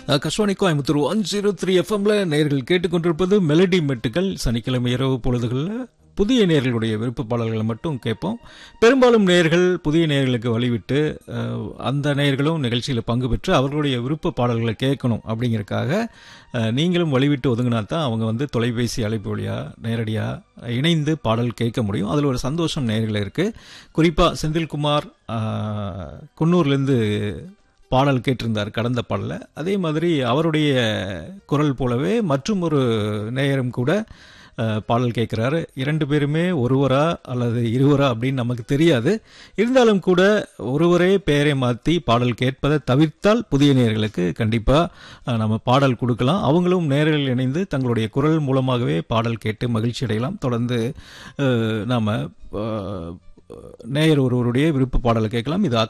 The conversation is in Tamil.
Akashvani Coimbatore one zero three எஃப்எம்ல நேர்கள் கேட்டுக்கொண்டிருப்பது மெலடி மெட்டுகள் சனிக்கிழமை இரவு பொழுதுகளில் புதிய நேர்களுடைய விருப்ப பாடல்களை மட்டும் கேட்போம் பெரும்பாலும் நேர்கள் புதிய நேர்களுக்கு வழிவிட்டு அஹ், அந்த நேர்களும் நிகழ்ச்சியில் பங்கு பெற்று அவர்களுடைய விருப்ப பாடல்களை கேட்கணும் அப்படிங்கறக்காக அஹ், நீங்களும் வழிவிட்டு ஒதுங்கினா தான் அவங்க வந்து தொலைபேசி அழைப்பு வழியாக நேரடியாக இணைந்து பாடல் கேட்க முடியும் அதில் ஒரு சந்தோஷம் நேர்கள் இருக்குது குறிப்பாக செந்தில்குமார் அஹ், குன்னூர்லேருந்து பாடல் கேட்டிருந்தார் கடந்த பாடலில் அதே மாதிரி அவருடைய குரல் போலவே மற்றும் ஒரு நேயரும் கூட அஹ், பாடல் கேட்குறாரு இரண்டு பேருமே ஒருவரா அல்லது இருவரா அப்படின்னு நமக்கு தெரியாது இருந்தாலும் கூட ஒருவரே பெயரை மாற்றி பாடல் கேட்பதை தவிர்த்தால் புதிய நேயர்களுக்கு கண்டிப்பாக நம்ம பாடல் கொடுக்கலாம் அவங்களும் நேரில் இணைந்து தங்களுடைய குரல் மூலமாகவே பாடல் கேட்டு மகிழ்ச்சி அடையலாம் தொடர்ந்து அஹ், நாம அஹ், நேயர் ஒருவருடைய விருப்ப பாடலை கேட்கலாம் இது